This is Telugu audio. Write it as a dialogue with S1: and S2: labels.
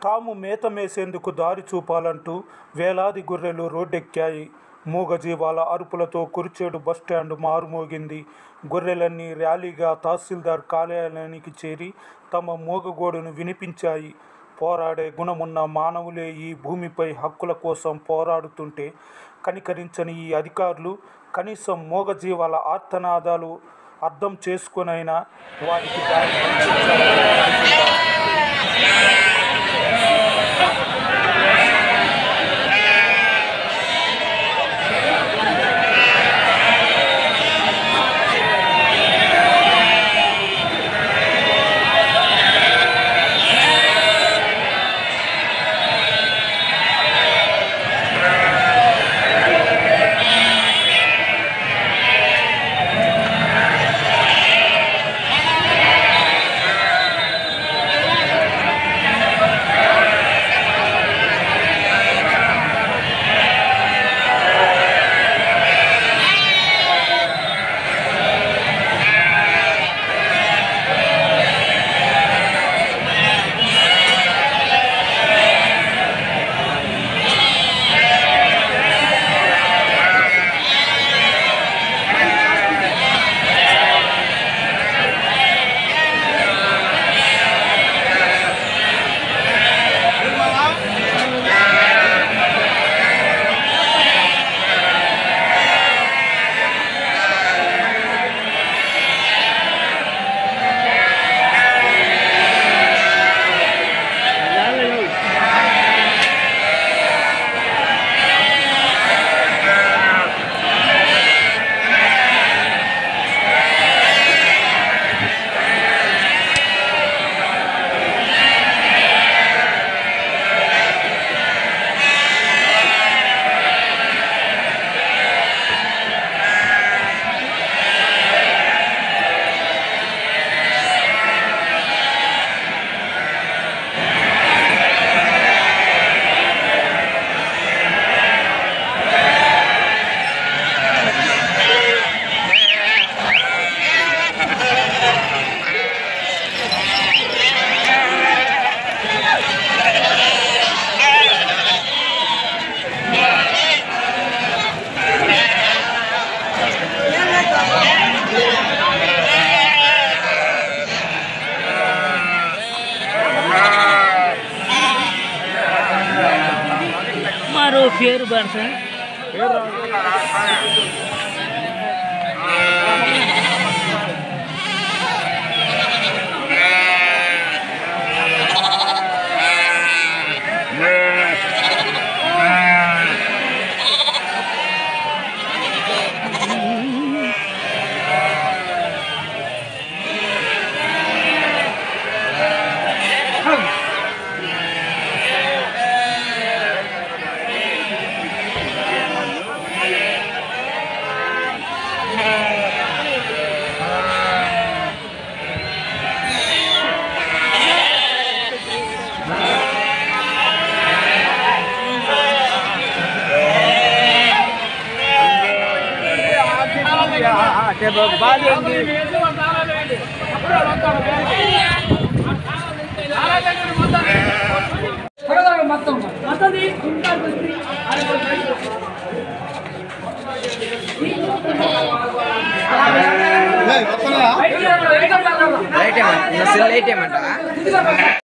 S1: తాము మేత మేసేందుకు దారి చూపాలంటూ వేలాది గొర్రెలు రోడ్డెక్కాయి మూగజీవాల అరుపులతో కురిచేడు బస్టాండ్ మారుమోగింది గొర్రెలన్నీ ర్యాలీగా తహసీల్దార్ కార్యాలయానికి చేరి తమ మూగగోడును వినిపించాయి పోరాడే గుణమున్న మానవులే ఈ భూమిపై హక్కుల కోసం పోరాడుతుంటే కనికరించని ఈ అధికారులు కనీసం మూగజీవాల ఆర్తనాదాలు అర్థం చేసుకునైనా వారికి దారి కల్పించాలి.
S2: મારો ફેર બનશે
S3: లైట్ ఏమంట సెల్ లైట్ ఏమంట